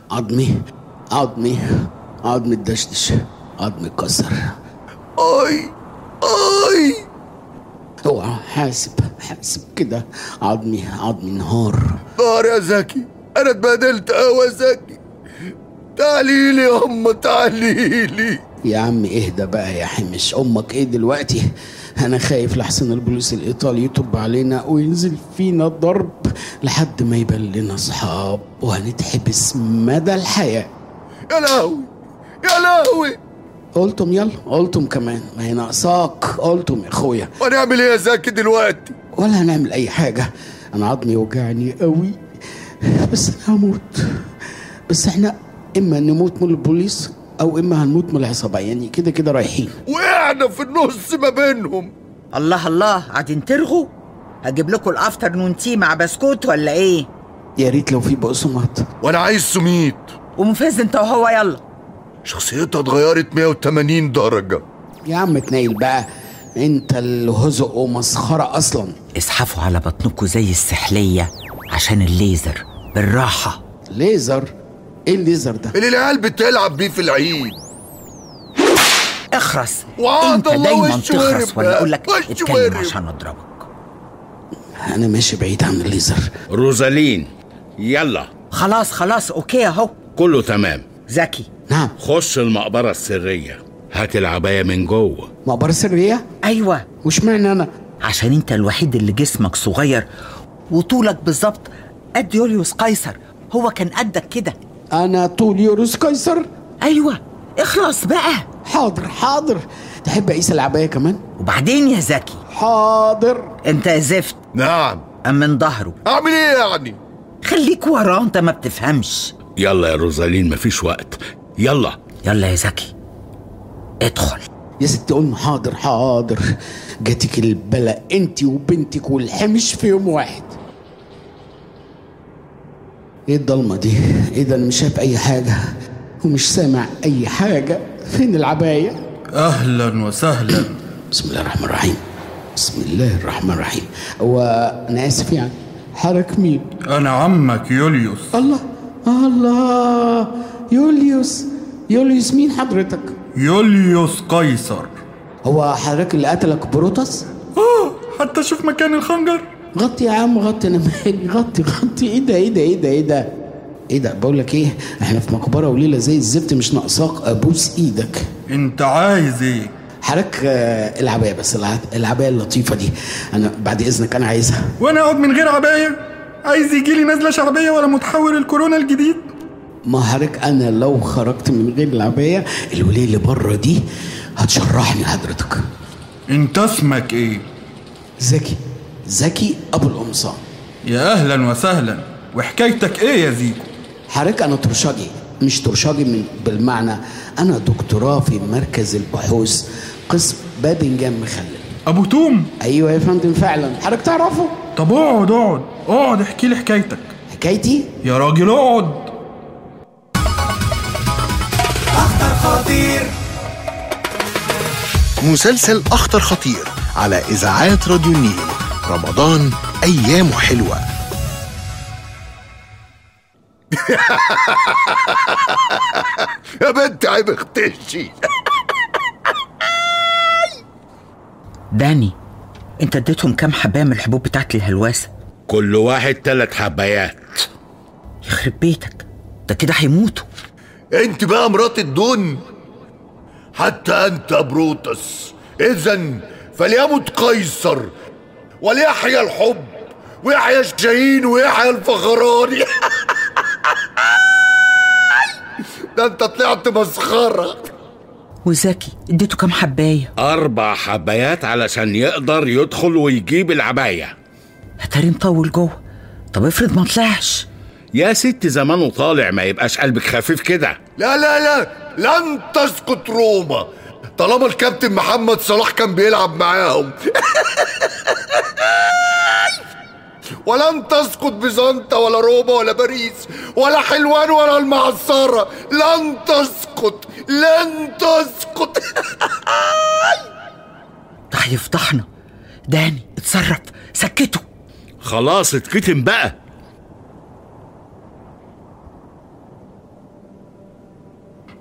عظمي عظمي عظمي اتدشدش عظمي اتكسر اي اي اوعى حاسب حاسب كده عظمي عظمي انهار نار يا زكي انا اتبهدلت قوي يا زكي تعالي لي يا ام تعالي لي يا عم اهدى بقى يا حمش امك ايه دلوقتي انا خايف لحسن البوليس الايطالي يطب علينا وينزل فينا ضرب لحد ما يبان لنا اصحاب وهنتحبس مدى الحياه يا لهوي يا لهوي قلتم يلا قلتم كمان ما هي ناقصاك قلتم يا اخويا ونعمل ايه يا زكي دلوقتي ولا هنعمل اي حاجه انا عظمي وجعني قوي بس انا هموت بس احنا اما نموت من البوليس او اما هنموت من العصابه يعني كده كده رايحين وقعنا في النص ما بينهم الله الله قاعدين ترغوا هجيب لكم الافترنون تي مع بسكوت ولا ايه يا ريت لو في بقسماط وانا عايز سميت ومفز انت وهو يلا شخصيتها اتغيرت 180 درجة يا عم تنيل بقى انت اللي هزق ومسخره اصلا اسحفوا على بطنكم زي السحلية عشان الليزر بالراحة ليزر ايه الليزر ده اللي العيال بتلعب بيه في العيد اخرس وعد انت الله دايما وش تخرس ورب ولا بقى. اقول لك وش اتكلم ورب. عشان اضربك انا ماشي بعيد عن الليزر روزالين يلا خلاص خلاص اوكي اهو كله تمام زكي نعم خش المقبرة السرية هات العباية من جوه مقبره سريه ايوه وش معنى انا عشان انت الوحيد اللي جسمك صغير وطولك بالظبط قد يوليوس قيصر هو كان قدك كده انا طول يوروس قيصر ايوه اخلص بقى حاضر حاضر تحب اقيس العبايه كمان وبعدين يا زكي حاضر انت يا زفت نعم أم من ظهره اعمل ايه يعني خليك وراه انت ما بتفهمش يلا يا روزالين مفيش وقت يلا يلا يا زكي ادخل يا ستي قلنا حاضر حاضر جاتك البلا انت وبنتك والحمش في يوم واحد ايه الضلمه دي ايه ده انا مش شايف اي حاجه ومش سامع اي حاجه فين العبايه اهلا وسهلا بسم الله الرحمن الرحيم بسم الله الرحمن الرحيم هو انا اسف يعني حضرتك مين انا عمك يوليوس الله الله يوليوس يوليوس مين حضرتك يوليوس قيصر هو حضرتك اللي قتلك بروتس اه حتى شوف مكان الخنجر غطي يا عم غطي انا مالي غطي غطي ايه ده ايه ده ايه ده ايه ده ايه ده بقول لك ايه احنا في مقبره وليله زي الزفت مش ناقصاك ابوس ايدك انت عايز ايه حضرتك آه، العبايه بس الع- العبايه اللطيفه دي انا بعد اذنك انا عايزها وانا اقعد من غير عبايه عايز يجي لي نزله شعبيه ولا متحول الكورونا الجديد ما حضرتك انا لو خرجت من غير العبايه الوليه اللي بره دي هتشرحني حضرتك انت اسمك ايه زكي زكي ابو القمصان يا اهلا وسهلا وحكايتك ايه يا زيكو حضرتك انا ترشاجي مش ترشاجي من بالمعنى انا دكتوراه في مركز البحوث قسم باذنجان مخلل ابو توم ايوه يا فندم فعلا حضرتك تعرفه طب اقعد اقعد اقعد احكي لي حكايتك حكايتي يا راجل اقعد مسلسل أخطر خطير على إذاعات راديو النيل رمضان أيامه حلوة يا بنت عيب اختشي داني انت اديتهم كام حبايه من الحبوب بتاعت الهلوسه كل واحد تلات حبايات يخرب بيتك ده كده هيموتوا انت بقى مرات الدون حتى انت يا بروتس اذا فليمت قيصر وليحيى الحب ويحيى الشاهين ويحيى الفخراني ده انت طلعت مسخره وزكي اديته كام حبايه أربع حبايات علشان يقدر يدخل ويجيب العباية هتاري مطول جوه طب افرض ما طلعش يا ست زمانه طالع ما يبقاش قلبك خفيف كده لا لا لا لن تسقط روما طالما الكابتن محمد صلاح كان بيلعب معاهم ولن تسقط بيزنطة ولا روما ولا باريس ولا حلوان ولا المعصرة لن تسقط لن تسقط ده هيفضحنا داني اتصرف سكته خلاص اتكتم بقى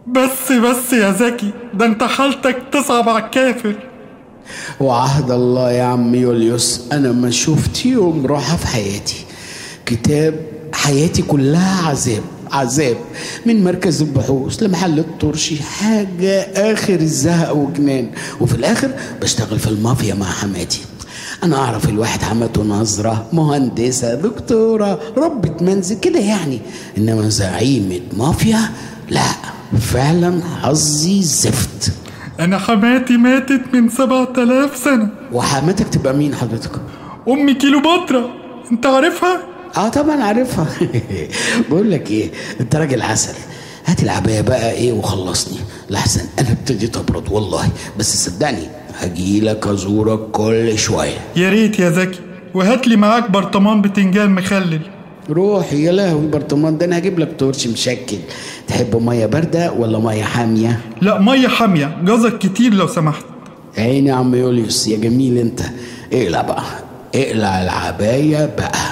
بس بس يا زكي ده انت حالتك تصعب على الكافر وعهد الله يا عم يوليوس انا ما شفت يوم راحه في حياتي كتاب حياتي كلها عذاب عذاب من مركز البحوث لمحل الطرشي حاجة آخر الزهق وجنان وفي الآخر بشتغل في المافيا مع حماتي أنا أعرف الواحد حماته نظرة مهندسة دكتورة ربة منزل كده يعني إنما زعيمة مافيا لا فعلا حظي زفت انا حماتي ماتت من سبعة آلاف سنة وحماتك تبقى مين حضرتك؟ امي كيلوباترا انت عارفها اه طبعا عارفها بقول لك ايه انت راجل عسل هات العبايه بقى ايه وخلصني لحسن انا ابتديت ابرد والله بس صدقني هجيلك ازورك كل شويه يا ريت يا زكي وهات لي معاك برطمان بتنجان مخلل روح يا لهوي برطمان ده انا هجيب لك تورش مشكل تحب ميه بارده ولا ميه حاميه لا مية حامية جزر كتير لو سمحت عيني يا عم يوليوس يا جميل انت اقلع بقى اقلع العبايه بقى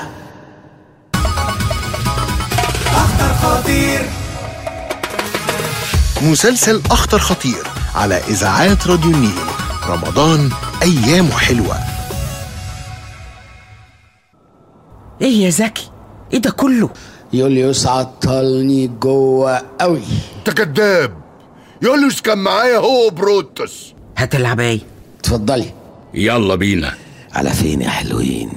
مسلسل أخطر خطير على إذاعات راديو النيل رمضان أيامه حلوة ايه يا زكي ايه ده كله يوليوس عطلني جوه قوي انت كذاب يوليوس كان معايا هو وبروتس هات العباية اتفضلي يلا بينا على فين يا حلوين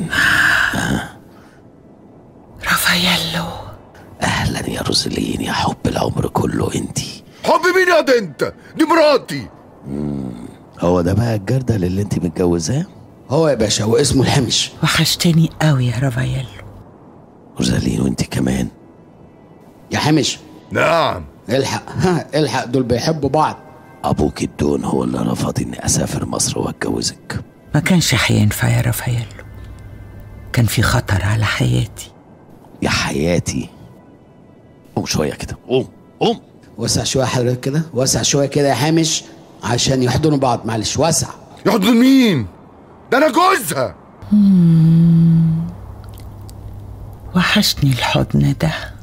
رافاييلو اهلا يا روزلين يا حب العمر كله انتي حب مين يا ده انت دي مراتي هو ده بقى الجردل اللي انت متجوزاه هو يا باشا هو اسمه الحمش وحشتني قوي يا رافاييلو روزالين وانت كمان يا حمش نعم الحق ها الحق دول بيحبوا بعض ابوك الدون هو اللي رفض اني اسافر مصر واتجوزك ما كانش هينفع يا رافاييلو كان في خطر على حياتي يا حياتي قوم شويه كده قوم قوم وسع شويه حضرتك كده وسع شويه كده يا حامش عشان يحضنوا بعض معلش وسع يحضن مين ده انا جوزها وحشني الحضن ده